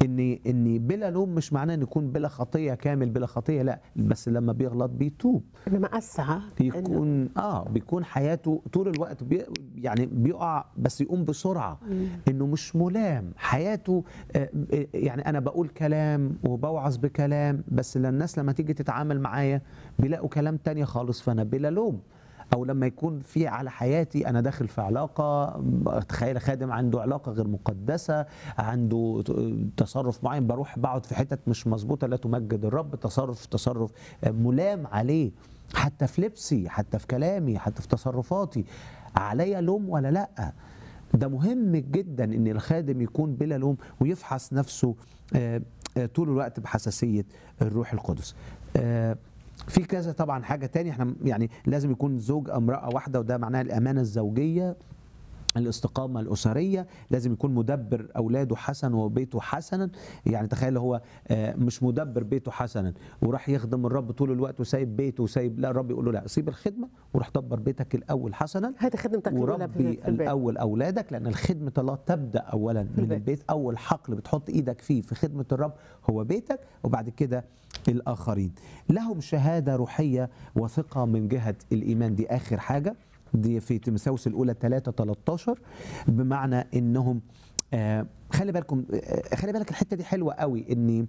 ان ان بلا لوم مش معناه ان يكون بلا خطيه كامل بلا خطيه لا بس لما بيغلط بيتوب انما اسعى إنه- يكون اه بيكون حياته طول الوقت بي يعني بيقع بس يقوم بسرعه انه مش ملام حياته آه آه، يعني انا بقول كلام وبوعظ بكلام بس ل- الناس لما تيجي تتعامل معايا بيلاقوا كلام تاني خالص فانا بلا لوم او لما يكون في على حياتي انا داخل في علاقه تخيل خادم عنده علاقه غير مقدسه عنده ت- تصرف معين بروح بقعد في حتت مش مظبوطه لا تمجد الرب تصرف تصرف ملام عليه حتى في لبسي حتى في كلامي حتى في تصرفاتي عليا لوم ولا لا ده مهم جدا ان الخادم يكون بلا لوم ويفحص نفسه آه، آه، طول الوقت بحساسيه الروح القدس آه، في كذا طبعا حاجه تانية احنا يعني لازم يكون زوج امراه واحده وده معناها الامانه الزوجيه الاستقامة الأسرية لازم يكون مدبر أولاده حسن وبيته حسنا يعني تخيل هو آه، مش مدبر بيته حسنا وراح يخدم الرب طول الوقت وسايب بيته وسايب لا الرب يقول له لا سيب الخدمة وروح دبر بيتك الأول حسنا هذه خدمتك الأولى في وربي في البيت الاول اولادك لان الخدمه الله تبدا اولا من البيت. البيت اول حقل بتحط ايدك فيه في خدمه الرب هو بيتك وبعد كده الاخرين لهم شهاده روحيه وثقه من جهه الايمان دي اخر حاجه دي في تيموثاوس الاولى 3 13 بمعنى انهم آه خلي بالكم آه خلي بالك الحته دي حلوه قوي ان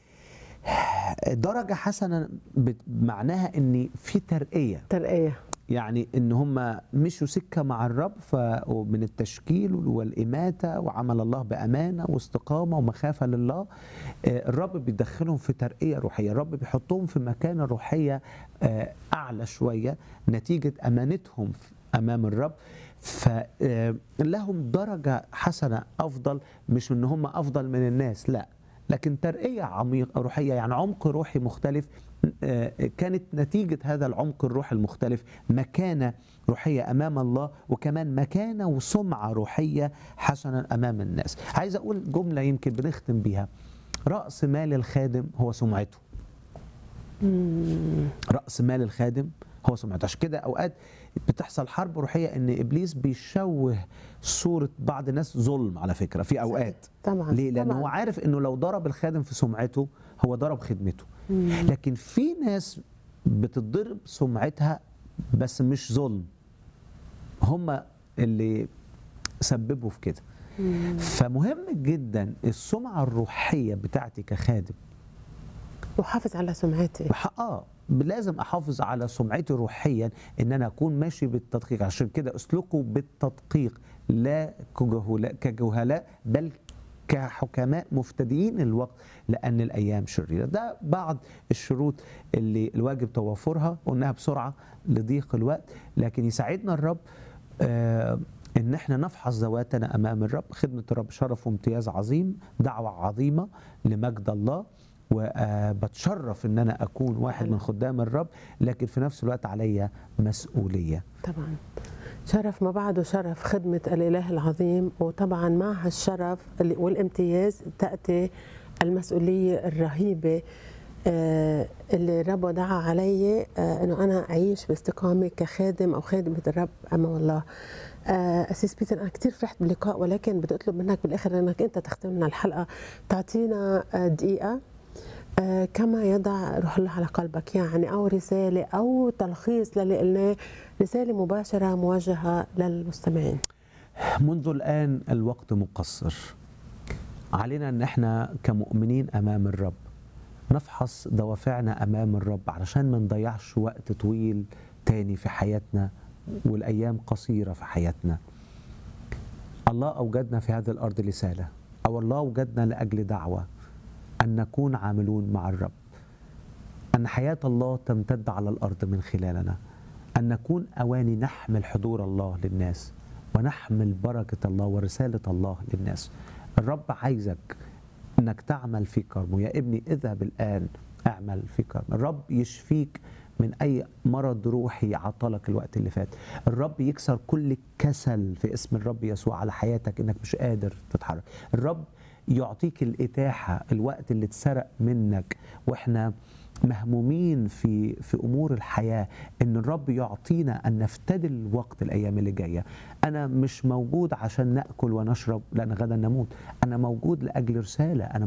درجه حسنه بت- معناها ان في ترقيه ترقية يعني ان هم مشوا سكه مع الرب ف من التشكيل والاماته وعمل الله بامانه واستقامه ومخافه لله آه، الرب بيدخلهم في ترقيه روحيه الرب بيحطهم في مكانه روحيه آه، اعلى شويه نتيجه امانتهم ف- امام الرب فلهم درجه حسنه افضل مش ان هم افضل من الناس لا لكن ترقيه عميقه روحيه يعني عمق روحي مختلف آه، كانت نتيجه هذا العمق الروحي المختلف مكانه روحيه امام الله وكمان مكانه وسمعه روحيه حسنا امام الناس عايز اقول جمله يمكن بنختم بيها راس مال الخادم هو سمعته راس مال الخادم هو سمعته عشان كده اوقات بتحصل حرب روحيه ان ابليس بيشوه صوره بعض الناس ظلم على فكره في اوقات طبعا ليه؟ لأن طبعاً. هو عارف إنه لو ضرب الخادم في سمعته هو ضرب خدمته. لكن في ناس بتضرب سمعتها بس مش ظلم. هم اللي سببوا في كده. فمهم جدا السمعة الروحية بتاعتي كخادم وحافظ على سمعتي بح- اه لازم احافظ على سمعتي روحيا ان انا اكون ماشي بالتدقيق عشان كده اسلكوا بالتدقيق لا كجهلاء كجهلاء بل كحكماء مفتديين الوقت لان الايام شريره ده بعض الشروط اللي الواجب توافرها قلناها بسرعه لضيق الوقت لكن يساعدنا الرب آه ان احنا نفحص ذواتنا امام الرب خدمه الرب شرف وامتياز عظيم دعوه عظيمه لمجد الله وبتشرف ان انا اكون واحد من خدام الرب لكن في نفس الوقت عليا مسؤوليه طبعا شرف ما بعده شرف خدمة الإله العظيم وطبعا مع هالشرف اللي- والامتياز تأتي المسؤولية الرهيبة آه، اللي الرب وضعها علي آه، انه انا اعيش باستقامه كخادم او خادمه الرب امام الله. آه، اسيس بيتر انا كثير فرحت باللقاء ولكن بدي اطلب منك بالاخر انك انت تختم لنا الحلقه تعطينا آه، دقيقه آه، كما يضع روح الله على قلبك يعني او رساله او تلخيص للي قلناه رساله مباشره موجهه للمستمعين منذ الان الوقت مقصر علينا ان احنا كمؤمنين امام الرب نفحص دوافعنا امام الرب علشان ما نضيعش وقت طويل تاني في حياتنا والايام قصيره في حياتنا الله اوجدنا في هذه الارض رساله او الله اوجدنا لاجل دعوه ان نكون عاملون مع الرب ان حياه الله تمتد على الارض من خلالنا ان نكون اواني نحمل حضور الله للناس ونحمل بركه الله ورساله الله للناس الرب عايزك انك تعمل في كرمه يا ابني اذهب الان اعمل في كرمه الرب يشفيك من اي مرض روحي عطلك الوقت اللي فات الرب يكسر كل كسل في اسم الرب يسوع على حياتك انك مش قادر تتحرك الرب يعطيك الاتاحه الوقت اللي اتسرق منك واحنا مهمومين في في امور الحياه ان الرب يعطينا ان نفتدي الوقت الايام اللي جايه انا مش موجود عشان ناكل ونشرب لان غدا نموت انا موجود لاجل رساله انا